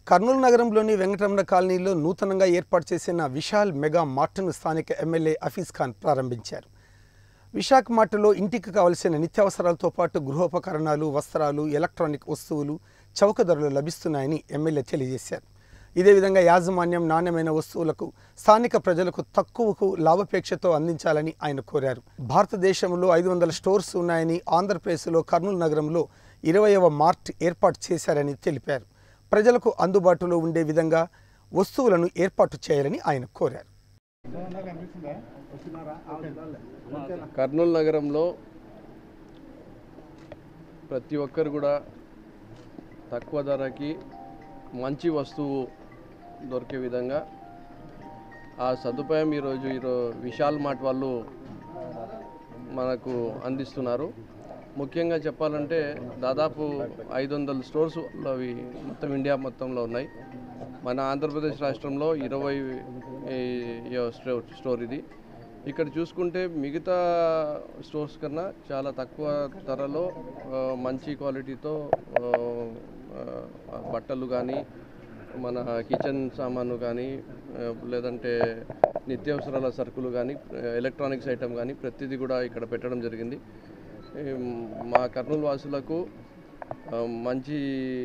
కర్నూలు నగరంలోని వెంకటరమణ కాలనీలో నూతనంగా ఏర్పాటు చేసిన విశాల్ మెగా మార్ట్ను స్థానిక ఎమ్మెల్యే హఫీజ్ ఖాన్ ప్రారంభించారు విశాఖ మార్టులో ఇంటికి కావలసిన నిత్యావసరాలతో పాటు గృహోపకరణాలు వస్త్రాలు ఎలక్ట్రానిక్ వస్తువులు చౌక ధరలు లభిస్తున్నాయని ఎమ్మెల్యే తెలియజేశారు ఇదే విధంగా యాజమాన్యం నాణ్యమైన వస్తువులకు స్థానిక ప్రజలకు తక్కువకు లాభాపేక్షతో అందించాలని ఆయన కోరారు భారతదేశంలో ఐదు వందల స్టోర్స్ ఉన్నాయని ఆంధ్రప్రదేశ్లో కర్నూలు నగరంలో ఇరవయవ మార్ట్ ఏర్పాటు చేశారని తెలిపారు ప్రజలకు అందుబాటులో ఉండే విధంగా వస్తువులను ఏర్పాటు చేయాలని ఆయన కోరారు కర్నూలు నగరంలో ప్రతి ఒక్కరు కూడా తక్కువ ధరకి మంచి వస్తువు దొరికే విధంగా ఆ సదుపాయం ఈరోజు ఈరో విశాల్ మార్ట్ వాళ్ళు మనకు అందిస్తున్నారు ముఖ్యంగా చెప్పాలంటే దాదాపు ఐదు వందల స్టోర్స్ అవి మొత్తం ఇండియా మొత్తంలో ఉన్నాయి మన ఆంధ్రప్రదేశ్ రాష్ట్రంలో ఇరవై స్టోర్ స్టోర్ ఇది ఇక్కడ చూసుకుంటే మిగతా స్టోర్స్ కన్నా చాలా తక్కువ ధరలో ఆ, మంచి క్వాలిటీతో ఆ, ఆ, బట్టలు కానీ మన కిచెన్ సామాను కానీ ఆ, లేదంటే నిత్యావసరాల సరుకులు కానీ ఎలక్ట్రానిక్స్ ఐటమ్ కానీ ప్రతిదీ కూడా ఇక్కడ పెట్టడం జరిగింది ఈ మా కర్నూలు వాసులకు ఆ, మంచి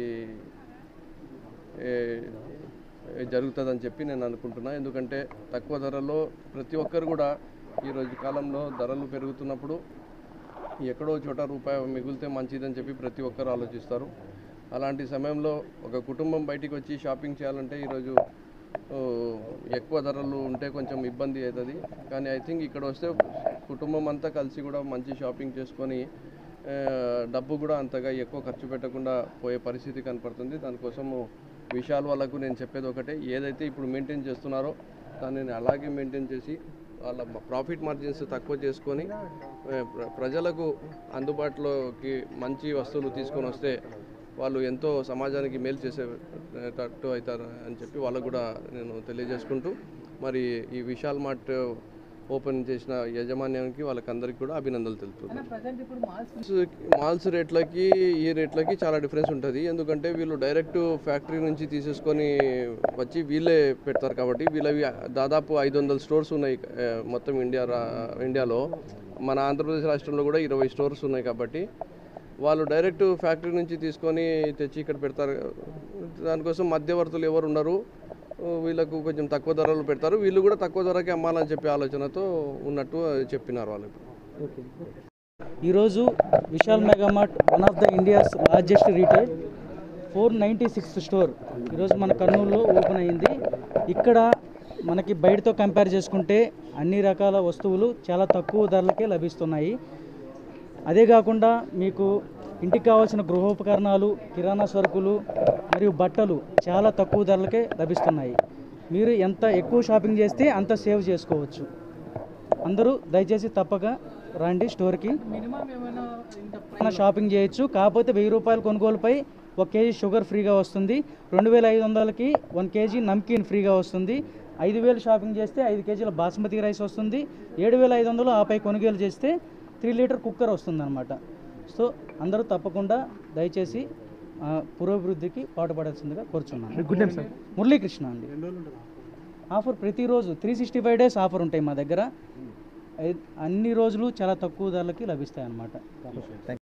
ఏ, జరుగుతుందని చెప్పి నేను అనుకుంటున్నా ఎందుకంటే తక్కువ ధరలో ప్రతి ఒక్కరు కూడా ఈరోజు కాలంలో ధరలు పెరుగుతున్నప్పుడు ఎక్కడో చోట రూపాయి మిగిలితే మంచిదని చెప్పి ప్రతి ఒక్కరు ఆలోచిస్తారు అలాంటి సమయంలో ఒక కుటుంబం బయటికి వచ్చి షాపింగ్ చేయాలంటే ఈరోజు ఓ, ఎక్కువ ధరలు ఉంటే కొంచెం ఇబ్బంది అవుతుంది కానీ ఐ థింక్ ఇక్కడ వస్తే కుటుంబం అంతా కలిసి కూడా మంచి షాపింగ్ చేసుకొని ఆ, డబ్బు కూడా అంతగా ఎక్కువ ఖర్చు పెట్టకుండా పోయే పరిస్థితి కనపడుతుంది దానికోసము విశాల్ వాళ్ళకు నేను చెప్పేది ఒకటే ఏదైతే ఇప్పుడు మెయింటైన్ చేస్తున్నారో దానిని అలాగే మెయింటైన్ చేసి వాళ్ళ ప్రాఫిట్ మార్జిన్స్ తక్కువ చేసుకొని ఆ, ప్ర- ప్రజలకు అందుబాటులోకి మంచి వస్తువులు తీసుకొని వస్తే వాళ్ళు ఎంతో సమాజానికి మేలు చేసేటట్టు అవుతారు అని చెప్పి వాళ్ళకు కూడా నేను తెలియజేసుకుంటూ మరి ఈ విశాల్ మార్ట్ ఓపెన్ చేసిన యాజమాన్యానికి వాళ్ళకందరికీ కూడా అభినందనలు తెలుపుతున్నాను మాల్స్ రేట్లకి ఈ రేట్లకి చాలా డిఫరెన్స్ ఉంటుంది ఎందుకంటే వీళ్ళు డైరెక్ట్ ఫ్యాక్టరీ నుంచి తీసేసుకొని వచ్చి వీళ్ళే పెడతారు కాబట్టి వీళ్ళవి దాదాపు ఐదు వందల స్టోర్స్ ఉన్నాయి ఆ, మొత్తం ఇండియా రా ఇండియాలో మన ఆంధ్రప్రదేశ్ రాష్ట్రంలో కూడా ఇరవై స్టోర్స్ ఉన్నాయి కాబట్టి వాళ్ళు డైరెక్ట్ ఫ్యాక్టరీ నుంచి తీసుకొని తెచ్చి ఇక్కడ పెడతారు దానికోసం మధ్యవర్తులు ఎవరు ఉండరు వీళ్ళకు కొంచెం తక్కువ ధరలు పెడతారు వీళ్ళు కూడా తక్కువ ధరకి అమ్మాలని చెప్పే ఆలోచనతో ఉన్నట్టు చెప్పినారు వాళ్ళు ఈరోజు Vishal mega mart one of the India's largest retail four ninety sixth store ఈరోజు మన కర్నూలులో ఓపెన్ అయింది ఇక్కడ మనకి బయటతో కంపేర్ చేసుకుంటే అన్ని రకాల వస్తువులు చాలా తక్కువ ధరలకే లభిస్తున్నాయి అదే కాకుండా మీకు ఇంటికి కావాల్సిన గృహోపకరణాలు కిరాణా సరుకులు మరియు బట్టలు చాలా తక్కువ ధరలకే లభిస్తున్నాయి మీరు ఎంత ఎక్కువ షాపింగ్ చేస్తే అంత సేవ్ చేసుకోవచ్చు అందరూ దయచేసి తప్పక రండి స్టోర్కి మన షాపింగ్ చేయొచ్చు కాకపోతే వెయ్యి రూపాయల కొనుగోలుపై ఒక కేజీ షుగర్ ఫ్రీగా వస్తుంది రెండు వేల ఐదు వందలకి వన్ కేజీ నమ్కీన్ ఫ్రీగా వస్తుంది ఐదు వేలు షాపింగ్ చేస్తే ఐదు కేజీల బాస్మతి రైస్ వస్తుంది ఏడు వేల ఐదు వందలు ఆపై కొనుగోలు చేస్తే త్రీ లీటర్ కుక్కర్ వస్తుంది అనమాట సో అందరూ తప్పకుండా దయచేసి ఆ, పురోభివృద్ధికి పాటుపడాల్సిందిగా కోరుచున్నాను గుడ్ సార్ మురళీకృష్ణ అండి ఆఫర్ ప్రతిరోజు three sixty five days offer ఉంటాయి మా దగ్గర ఐ- అన్ని రోజులు చాలా తక్కువ ధరలకి లభిస్తాయి అన్నమాట